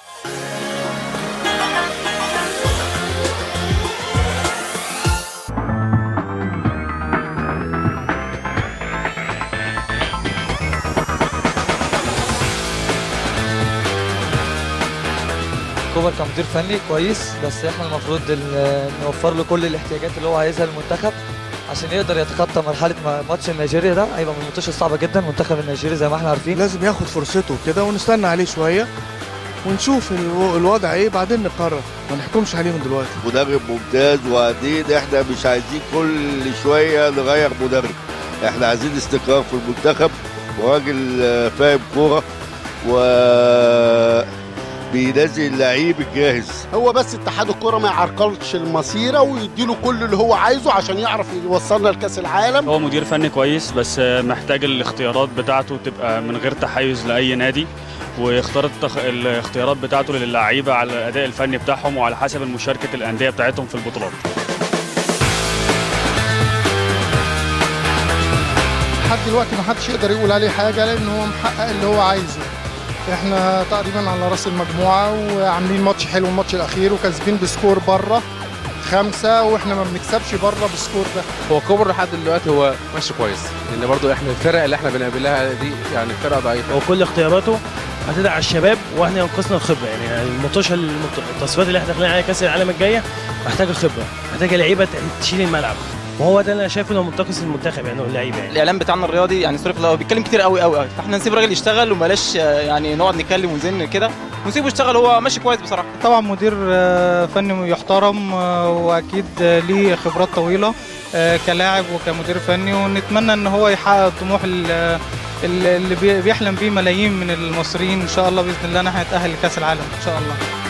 كوبر كمدير فني كويس بس احنا المفروض ال- نوفر له كل الاحتياجات اللي هو عايزها للمنتخب عشان يقدر يتخطى مرحله ما- ماتش نيجيريا ده هيبقى من الماتشات الصعبه جدا المنتخب النيجيري زي ما احنا عارفين لازم ياخد فرصته كده ونستنى عليه شويه ونشوف الو- الوضع ايه بعدين نقرر ما نحكمش عليه من دلوقتي مدرب ممتاز وقاعدين احنا مش عايزين كل شويه نغير مدرب احنا عايزين استقرار في المنتخب وراجل آه، فاهم كوره و بينزل اللعيب الجاهز هو بس اتحاد الكرة ما يعرقلش المسيرة ويديله كل اللي هو عايزه عشان يعرف يوصلنا لكأس العالم هو مدير فني كويس بس محتاج الاختيارات بتاعته تبقى من غير تحيز لأي نادي ويختار التخ... الاختيارات بتاعته للعيبة على الأداء الفني بتاعهم وعلى حسب مشاركة الأندية بتاعتهم في البطولات لحد دلوقتي ما حدش يقدر يقول عليه حاجه لان هو محقق اللي هو عايزه احنا تقريبا على راس المجموعه وعاملين ماتش حلو الماتش الاخير وكاسبين بسكور بره خمسة واحنا ما بنكسبش بره بالسكور ده هو كوبر لحد دلوقتي هو ماشي كويس لان برضو احنا الفرق اللي احنا بنقابلها دي يعني فرقه ضعيفه وكل اختياراته هتدعي على الشباب واحنا ينقصنا الخبره يعني المطوشه المط- التصفيات اللي احنا داخلين عليها كاس العالم الجايه محتاجه خبره محتاجه لعيبه تشيل الملعب وهو ده اللي انا شايفه انه منتقص المنتخب يعني اللعيبه يعني الاعلام بتاعنا الرياضي يعني سوري في اللغة، بيتكلم كتير قوي قوي قوي فاحنا نسيب الراجل يشتغل وبلاش آه، يعني نقعد نتكلم ونزن كده ونسيبه يشتغل هو ماشي كويس بصراحه طبعا مدير آه، فني يحترم آه، واكيد آه، ليه خبرات طويله آه، كلاعب وكمدير فني ونتمنى ان هو يحقق الطموح ال- ال- اللي بي- بيحلم بيه ملايين من المصريين ان شاء الله باذن الله ان احنا نتاهل لكاس العالم ان شاء الله